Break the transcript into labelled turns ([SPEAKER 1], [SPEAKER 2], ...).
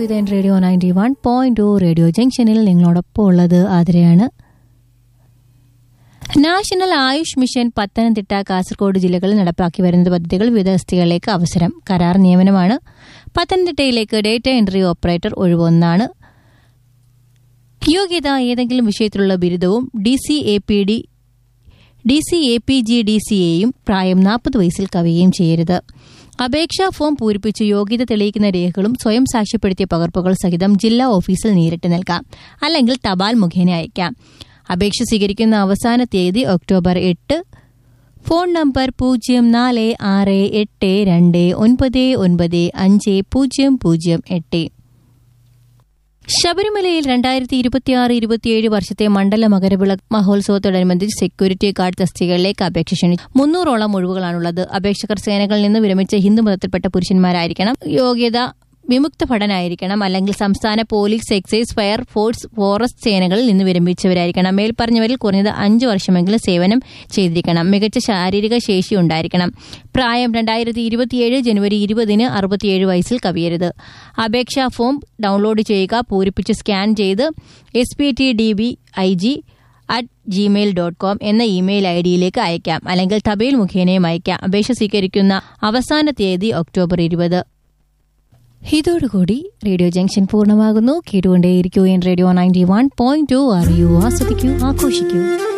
[SPEAKER 1] ഇത് radio ninety one point two radio ജംഗ്ഷനിൽ നിങ്ങളോടൊപ്പം ഉള്ളത് ആതിരയാണ് നാഷണൽ ആയുഷ് മിഷൻ പത്തനംതിട്ട കാസർഗോഡ് ജില്ലകളിൽ നടപ്പാക്കി വരുന്ന പദ്ധതികൾ വിവിധ തസ്തികകളിലേക്ക് അവസരം കരാർ നിയമനമാണ് പത്തനംതിട്ടയിലേക്ക് ഡേറ്റ എൻട്രി ഓപ്പറേറ്റർ ഒഴിവൊന്നാണ് യോഗ്യത ഏതെങ്കിലും വിഷയത്തിലുള്ള ബിരുദവും D C A P D D C A P G D C എയും പ്രായം നാൽപ്പത് വയസ്സിൽ കവിയുകയും ചെയ്യരുത് അപേക്ഷാ ഫോം പൂരിപ്പിച്ച് യോഗ്യത തെളിയിക്കുന്ന രേഖകളും സ്വയം സാക്ഷ്യപ്പെടുത്തിയ പകർപ്പുകൾ സഹിതം ജില്ലാ ഓഫീസിൽ നേരിട്ട് നൽകാം അല്ലെങ്കിൽ തപാൽ മുഖേന അയക്കാം അപേക്ഷ സ്വീകരിക്കുന്ന അവസാന തീയതി ഒക്ടോബർ എട്ട് ഫോൺ നമ്പർ പൂജ്യം നാല് ആറ് എട്ട് രണ്ട് ഒൻപത് ഒൻപത് അഞ്ച് പൂജ്യം പൂജ്യം എട്ട് ശബരിമലയിൽ രണ്ടായിരത്തി ഇരുപത്തിയാറ് ഇരുപത്തിയേഴ് വർഷത്തെ മണ്ഡല മകരവിള മഹോത്സവത്തോടനുബന്ധിച്ച് സെക്യൂരിറ്റി ഗാർഡ് തസ്തികകളിലേക്ക് അപേക്ഷ ക്ഷണിച്ചു മുന്നൂറോളം ഒഴിവുകളാണുള്ളത് അപേക്ഷകർ സേനകളിൽ നിന്ന് വിരമിച്ച ഹിന്ദുമതത്തിൽപ്പെട്ട പുരുഷന്മാരായിരിക്കണം യോഗ്യത വിമുക്ത ഭടനായിരിക്കണം അല്ലെങ്കിൽ സംസ്ഥാന police excise fire force forest സേനകളിൽ നിന്ന് വിരമിച്ചവരായിരിക്കണം മേൽപ്പറഞ്ഞവരിൽ കുറഞ്ഞത് അഞ്ച് വർഷമെങ്കിലും സേവനം ചെയ്തിരിക്കണം മികച്ച ശാരീരിക ശേഷി ഉണ്ടായിരിക്കണം പ്രായം രണ്ടായിരത്തി ഇരുപത്തിയേഴ് ജനുവരി ഇരുപതിന് അറുപത്തിയേഴ് വയസ്സിൽ കവിയരുത് അപേക്ഷാ ഫോം ഡൗൺലോഡ് ചെയ്യുക പൂരിപ്പിച്ച് സ്കാൻ ചെയ്ത് S P T D B I G at Gmail dot com എന്ന ഇമെയിൽ ഐ ഡിയിലേക്ക് അയക്കാം അല്ലെങ്കിൽ തബേൽ മുഖേനയും അയക്കാം അപേക്ഷ സ്വീകരിക്കുന്ന അവസാന തീയതി ഒക്ടോബർ ഇരുപത് ഇതോടുകൂടി റേഡിയോ ജംഗ്ഷൻ പൂർണ്ണമാകുന്നു കേട്ടുകൊണ്ടേയിരിക്കൂ എൻ radio ninety one point two അറിയൂ ആസ്വദിക്കൂ ആഘോഷിക്കൂ